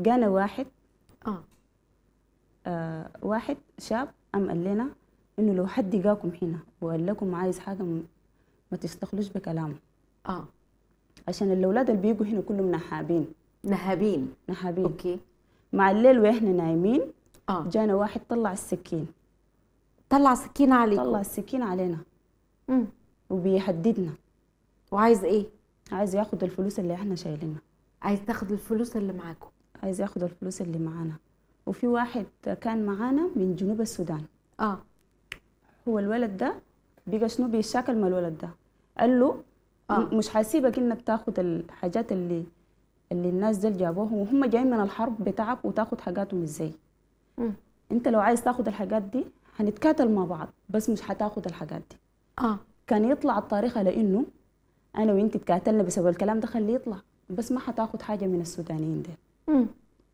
جانا واحد اه آه واحد شاب أم قال لنا إنه لو حد جاكم هنا وقال لكم عايز حاجة م- ما تستخلوش بكلامه اه عشان الأولاد اللي بيجوا هنا كلهم نحابين نهابين نحابين اوكي مع الليل وإحنا نايمين اه جانا واحد طلع السكين طلع سكينه عليكم طلع السكين علينا مم. وبيهددنا وعايز ايه عايز ياخد الفلوس اللي احنا شايلينها عايز تاخد الفلوس اللي معاكم عايز ياخد الفلوس اللي معانا وفي واحد كان معانا من جنوب السودان اه هو الولد ده بقى شنو بيشاكل مع الولد ده قال له آه. م- مش حاسيبك انك تاخد الحاجات اللي اللي الناس دول جابوهم وهم جايين من الحرب بتعب وتاخد حاجاتهم ازاي مم. انت لو عايز تاخد الحاجات دي هنتكاتل مع بعض بس مش هتاخد الحاجات دي اه كان يطلع الطريقه لانه انا وانت تكاتلنا بسبب الكلام ده خليه يطلع بس ما هتاخد حاجه من السودانيين دول مم.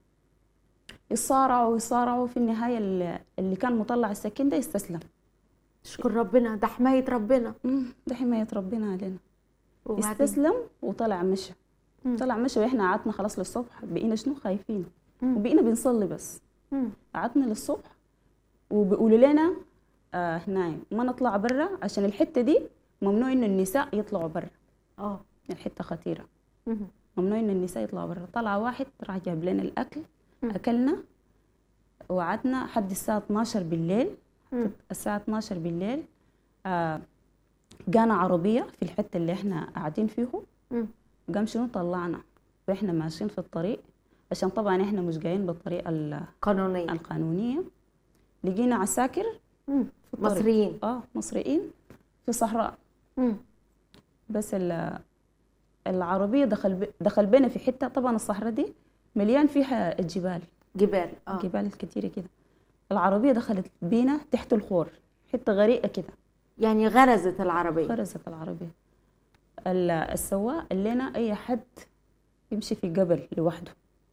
يصارعوا ويصارعوا في النهايه اللي- اللي كان مطلع السكين ده يستسلم اشكر ربنا ده حمايه ربنا مم، ده حمايه ربنا علينا وبعدين؟ استسلم وطلع مشى مم. طلع مشى واحنا قعدنا خلاص للصبح بقينا شنو خايفين مم. وبقينا بنصلي بس مم. قعدنا للصبح وبيقولوا لنا آه هنا ما نطلع برا عشان الحته دي ممنوع ان النساء يطلعوا برا اه الحته خطيره مم. ممنوع ان النساء يطلعوا برا طلع واحد راح جاب لنا الاكل مم. اكلنا وقعدنا حد الساعه 12 بالليل مم. الساعه 12 بالليل آه جانا عربيه في الحته اللي احنا قاعدين فيه مم. قام شنو طلعنا واحنا ماشيين في الطريق عشان طبعا احنا مش جايين بالطريقه ال- قانونيه القانونيه لقينا عساكر مم. في الطريق. مصريين اه مصريين في صحراء مم. بس ال- العربيه دخل ب... دخل بينا في حته طبعا الصحراء دي مليان فيها الجبال جبال اه جبال كتيره كده العربيه دخلت بينا تحت الخور حته غريقه كده يعني غرزت العربيه فرزت العربيه ال- السواق قال لنا اي حد يمشي في جبل لوحده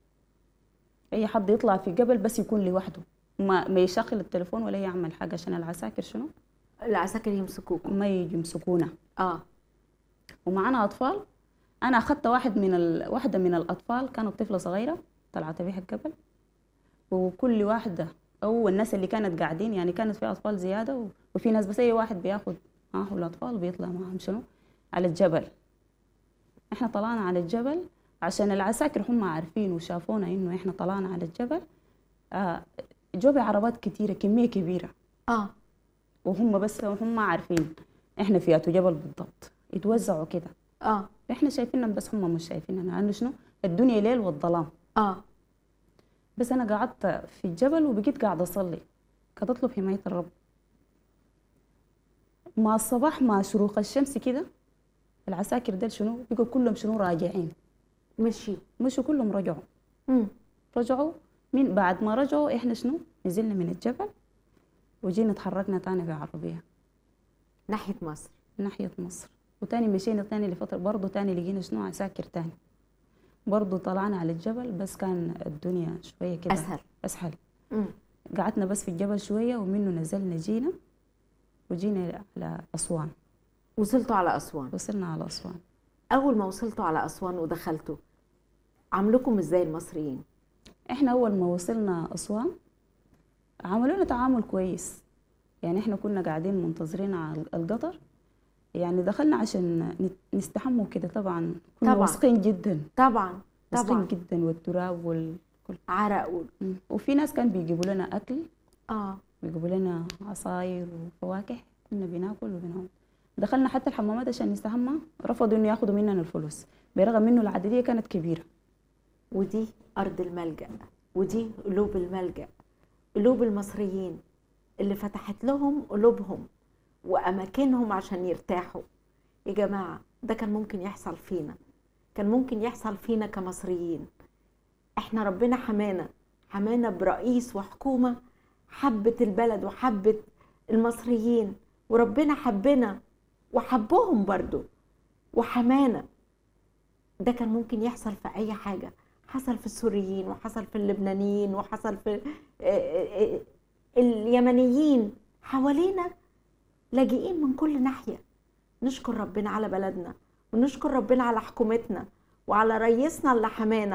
اي حد يطلع في جبل بس يكون لوحده ما ما يشغل التليفون ولا يعمل حاجه عشان العساكر شنو العساكر يمسكوكم ما يجي يمسكونا اه ومعانا اطفال انا اخذت واحد من ال... واحده من الاطفال كانت طفله صغيره طلعت بيها الجبل وكل واحده او الناس اللي كانت قاعدين يعني كانت في اطفال زياده و... وفي ناس بس اي واحد بياخد معه الاطفال بيطلع معهم شنو على الجبل احنا طلعنا على الجبل عشان العساكر هم عارفين وشافونا انه احنا طلعنا على الجبل آه جو بعربات كتيره كميه كبيره اه وهم بس هم عارفين احنا في اتو جبل بالضبط يتوزعوا كده اه احنا شايفينهم بس هم مش شايفيننا لانه شنو الدنيا ليل والظلام اه بس انا قعدت في الجبل وبقيت قاعده اصلي كنت اطلب حمايه الرب مع الصباح مع شروق الشمس كده العساكر دول شنو بقوا كلهم شنو راجعين مشي مشوا كلهم رجعوا مم. رجعوا من بعد ما رجعوا احنا شنو نزلنا من الجبل وجينا اتحركنا تاني بعربيه ناحيه مصر ناحية مصر وتاني مشينا تاني لفترة برضه تاني لقينا شنو عساكر تاني برضه طلعنا على الجبل بس كان الدنيا شوية كده اسهل أسهل مم. قعدنا بس في الجبل شوية ومنه نزلنا جينا وجينا على أسوان وصلتوا على اسوان وصلنا على أسوان اول ما وصلتوا على اسوان ودخلتوا عاملوكم ازاي المصريين احنا أول ما وصلنا أسوان عملونا تعامل كويس يعني احنا كنا قاعدين منتظرين على القطر يعني دخلنا عشان نت- نستحموا كده طبعا كنا طبعاً. واثقين جدا طبعا واثقين طبعا جدا والتراب وال عرق و... مم. وفي ناس كان بيجيبوا لنا اكل اه بيجيبوا لنا عصاير وفواكه كنا بناكل وبنقعد دخلنا حتى الحمامات عشان نستحمى رفضوا انه ياخدوا مننا الفلوس برغم انه العدديه كانت كبيره ودي ارض الملجا ودي قلوب الملجا قلوب المصريين اللي فتحت لهم قلوبهم واماكنهم عشان يرتاحوا يا جماعه ده كان ممكن يحصل فينا كان ممكن يحصل فينا كمصريين احنا ربنا حمانا حمانا برئيس وحكومه حبت البلد وحبت المصريين وربنا حبنا وحبهم برضو وحمانا ده كان ممكن يحصل في اي حاجه حصل في السوريين وحصل في اللبنانيين وحصل في آه، آه، آه، اليمنيين حوالينا لاجئين من كل ناحيه نشكر ربنا على بلدنا ونشكر ربنا على حكومتنا وعلى رئيسنا اللي حمانا